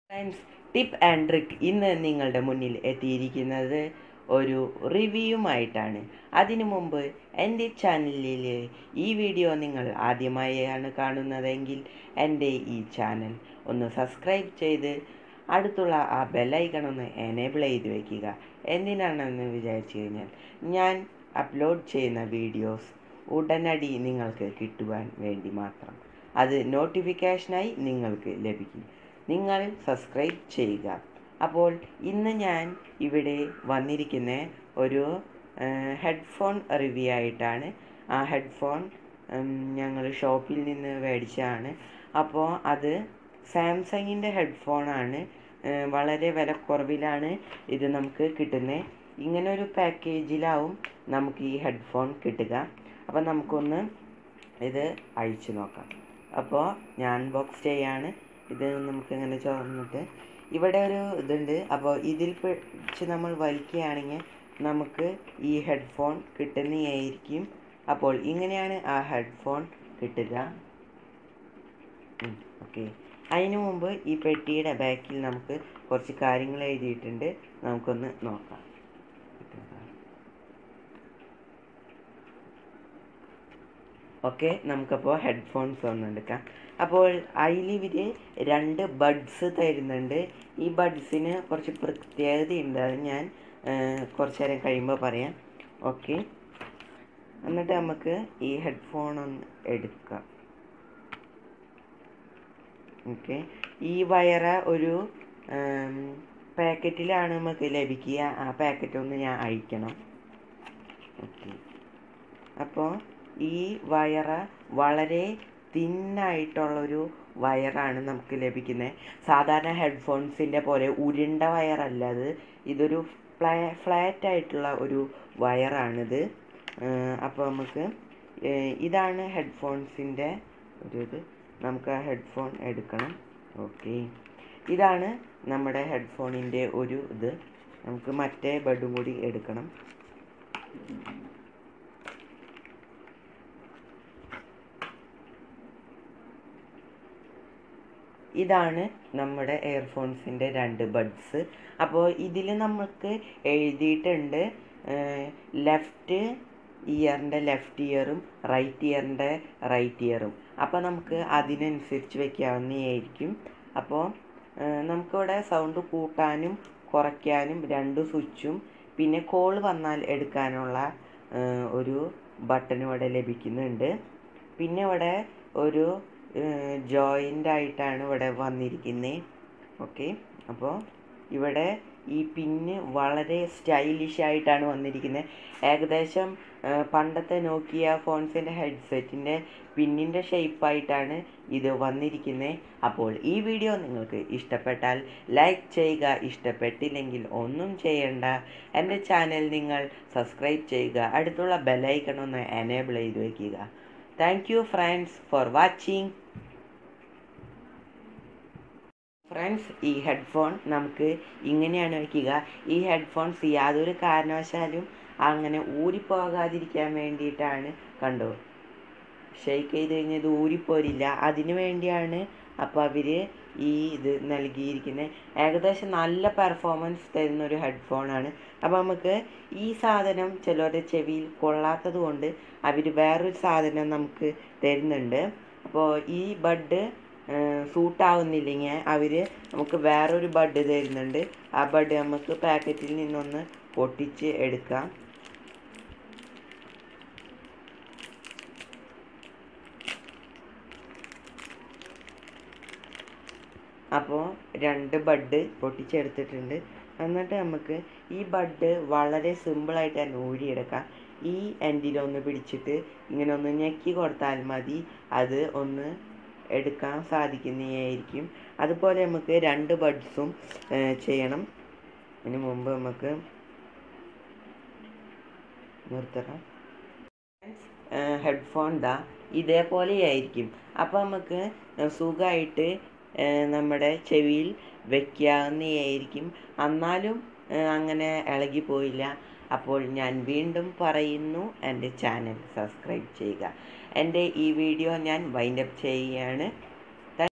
friends tip and trick ഇന്ന് നിങ്ങളുടെ മുന്നിൽ എത്തിയിരിക്കുന്നത് ഒരു റിവ്യൂമായിട്ടാണ് അതിനു മുമ്പ് എൻ്റെ ചാനലിൽ ഈ വീഡിയോ നിങ്ങൾ ആദ്യമായാണ് കാണുന്നതെങ്കിൽ എൻ്റെ ഈ ചാനൽ ഒന്ന് സബ്സ്ക്രൈബ് ചെയ്ത് അടുത്തുള്ള ആ ബെല്ലൈക്കൺ ഒന്ന് എനേബിൾ ചെയ്ത് വയ്ക്കുക എന്തിനാണെന്ന് വിചാരിച്ചു കഴിഞ്ഞാൽ ഞാൻ അപ്ലോഡ് ചെയ്യുന്ന വീഡിയോസ് ഉടനടി നിങ്ങൾക്ക് കിട്ടുവാൻ വേണ്ടി മാത്രം അത് നോട്ടിഫിക്കേഷനായി നിങ്ങൾക്ക് ലഭിക്കും നിങ്ങൾ സബ്സ്ക്രൈബ് ചെയ്യുക അപ്പോൾ ഇന്ന് ഞാൻ ഇവിടെ വന്നിരിക്കുന്ന ഒരു ഹെഡ്ഫോൺ റിവ്യൂ ആയിട്ടാണ് ആ ഹെഡ്ഫോൺ ഞങ്ങൾ ഷോപ്പിൽ നിന്ന് മേടിച്ചതാണ് അപ്പോൾ അത് സാംസങ്ങിൻ്റെ ഹെഡ്ഫോണാണ് വളരെ വിലക്കുറവിലാണ് ഇത് നമുക്ക് കിട്ടുന്നത് ഇങ്ങനെ ഒരു പാക്കേജിലാവും നമുക്ക് ഈ ഹെഡ്ഫോൺ കിട്ടുക അപ്പോൾ നമുക്കൊന്ന് ഇത് അഴിച്ചു നോക്കാം അപ്പോൾ ഞാൻ ബോക്സ് ചെയ്യാണ് ഇത് നമുക്ക് ഇങ്ങനെ തുറന്നിട്ട് ഇവിടെ ഒരു ഇതുണ്ട് അപ്പോൾ ഇതിൽ പിടിച്ച് നമ്മൾ വലിക്കുകയാണെങ്കിൽ നമുക്ക് ഈ ഹെഡ്ഫോൺ കിട്ടുന്നതായിരിക്കും അപ്പോൾ ഇങ്ങനെയാണ് ആ ഹെഡ്ഫോൺ കിട്ടുക ഓക്കെ അതിനു മുമ്പ് ഈ പെട്ടിയുടെ ബാക്കിൽ നമുക്ക് കുറച്ച് കാര്യങ്ങൾ എഴുതിയിട്ടുണ്ട് നമുക്കൊന്ന് നോക്കാം ഓക്കെ നമുക്കപ്പോൾ ഹെഡ്ഫോൺസ് ഒന്ന് എടുക്കാം അപ്പോൾ അതിലിവർ രണ്ട് ബഡ്സ് തരുന്നുണ്ട് ഈ ബഡ്സിന് കുറച്ച് പ്രത്യേകതയുണ്ട് അത് ഞാൻ കുറച്ച് നേരം കഴിയുമ്പോൾ പറയാം ഓക്കെ എന്നിട്ട് നമുക്ക് ഈ ഹെഡ്ഫോൺ ഒന്ന് എടുക്കാം ഓക്കെ ഈ വയറ ഒരു പാക്കറ്റിലാണ് നമുക്ക് ലഭിക്കുക ആ പാക്കറ്റ് ഒന്ന് ഞാൻ അഴിക്കണം ഓക്കെ അപ്പോൾ ഈ വയറ വളരെ തിന്നായിട്ടുള്ളൊരു വയറാണ് നമുക്ക് ലഭിക്കുന്നത് സാധാരണ ഹെഡ്ഫോൺസിൻ്റെ പോലെ ഉരുണ്ട വയറല്ല അത് ഇതൊരു ഫ്ലാ ഫ്ലാറ്റ് ആയിട്ടുള്ള ഒരു വയറാണിത് അപ്പോൾ നമുക്ക് ഇതാണ് ഹെഡ്ഫോൺസിൻ്റെ ഒരു ഇത് നമുക്ക് ആ ഹെഡ്ഫോൺ എടുക്കണം ഓക്കെ ഇതാണ് നമ്മുടെ ഹെഡ്ഫോണിൻ്റെ ഒരു ഇത് നമുക്ക് മറ്റേ ബെഡും കൂടി എടുക്കണം ഇതാണ് നമ്മുടെ എയർഫോൺസിൻ്റെ രണ്ട് ബഡ്സ് അപ്പോൾ ഇതിൽ നമുക്ക് എഴുതിയിട്ടുണ്ട് ലെഫ്റ്റ് ഇയറിൻ്റെ ലെഫ്റ്റ് ഇയറും റൈറ്റ് ഇയറിൻ്റെ റൈറ്റ് ഇയറും അപ്പോൾ നമുക്ക് അതിനനുസരിച്ച് വയ്ക്കാവുന്നതായിരിക്കും അപ്പോൾ നമുക്കിവിടെ സൗണ്ട് കൂട്ടാനും കുറയ്ക്കാനും രണ്ട് സ്വിച്ചും പിന്നെ കോൾ വന്നാൽ എടുക്കാനുള്ള ഒരു ബട്ടനും ഇവിടെ ലഭിക്കുന്നുണ്ട് പിന്നെ ഇവിടെ ഒരു ജോയിൻ്റ് ആയിട്ടാണ് ഇവിടെ വന്നിരിക്കുന്നത് ഓക്കെ അപ്പോൾ ഇവിടെ ഈ പിന്ന് വളരെ സ്റ്റൈലിഷ് ആയിട്ടാണ് വന്നിരിക്കുന്നത് ഏകദേശം പണ്ടത്തെ നോക്കിയ ഫോൺസിൻ്റെ ഹെഡ്സെറ്റിൻ്റെ പിന്നിൻ്റെ ഷേപ്പായിട്ടാണ് ഇത് വന്നിരിക്കുന്നത് അപ്പോൾ ഈ വീഡിയോ നിങ്ങൾക്ക് ഇഷ്ടപ്പെട്ടാൽ ലൈക്ക് ചെയ്യുക ഇഷ്ടപ്പെട്ടില്ലെങ്കിൽ ഒന്നും ചെയ്യണ്ട എൻ്റെ ചാനൽ നിങ്ങൾ സബ്സ്ക്രൈബ് ചെയ്യുക അടുത്തുള്ള ബെല്ലൈക്കൺ ഒന്ന് എനേബിൾ ചെയ്ത് വയ്ക്കുക thank you friends for watching friends ഈ ഹെഡ്ഫോൺ നമുക്ക് ഇങ്ങനെയാണ് വയ്ക്കുക ഈ ഹെഡ്ഫോൺസ് യാതൊരു കാരണവശാലും അങ്ങനെ ഊരിപ്പോകാതിരിക്കാൻ വേണ്ടിയിട്ടാണ് കണ്ടോ ഷെയ്ക്ക് ചെയ്ത് കഴിഞ്ഞാൽ ഇത് ഊരിപ്പോരില്ല അതിനു വേണ്ടിയാണ് അപ്പോൾ അവർ ഈ ഇത് നൽകിയിരിക്കുന്നത് ഏകദേശം നല്ല പെർഫോമൻസ് തരുന്ന ഒരു ഹെഡ്ഫോണാണ് അപ്പോൾ നമുക്ക് ഈ സാധനം ചിലരുടെ ചെവിയിൽ കൊള്ളാത്തത് കൊണ്ട് അവർ വേറൊരു സാധനം നമുക്ക് തരുന്നുണ്ട് അപ്പോൾ ഈ ബഡ് സൂട്ടാവുന്നില്ലെങ്കിൽ അവർ നമുക്ക് വേറൊരു ബഡ് തരുന്നുണ്ട് ആ ബഡ് നമുക്ക് പാക്കറ്റിൽ നിന്നൊന്ന് പൊട്ടിച്ച് എടുക്കാം അപ്പോൾ രണ്ട് ബഡ് പൊട്ടിച്ചെടുത്തിട്ടുണ്ട് എന്നിട്ട് നമുക്ക് ഈ ബഡ് വളരെ സിമ്പിളായിട്ട് തന്നെ ഊരിയെടുക്കാം ഈ എൻഡിലൊന്ന് പിടിച്ചിട്ട് ഇങ്ങനെ ഒന്ന് ഞെക്കി കൊടുത്താൽ മതി അത് ഒന്ന് എടുക്കാൻ സാധിക്കുന്നതായിരിക്കും അതുപോലെ നമുക്ക് രണ്ട് ബഡ്സും ചെയ്യണം അതിന് മുമ്പ് നമുക്ക് നിർത്തണം ഹെഡ്ഫോൺ ദാ ഇതേപോലെയായിരിക്കും അപ്പോൾ നമുക്ക് സുഖമായിട്ട് നമ്മുടെ ചെവിയിൽ വയ്ക്കാവുന്നതായിരിക്കും എന്നാലും അങ്ങനെ ഇളകി പോയില്ല അപ്പോൾ ഞാൻ വീണ്ടും പറയുന്നു എൻ്റെ ചാനൽ സബ്സ്ക്രൈബ് ചെയ്യുക എൻ്റെ ഈ വീഡിയോ ഞാൻ വൈൻഡപ്പ് ചെയ്യുകയാണ്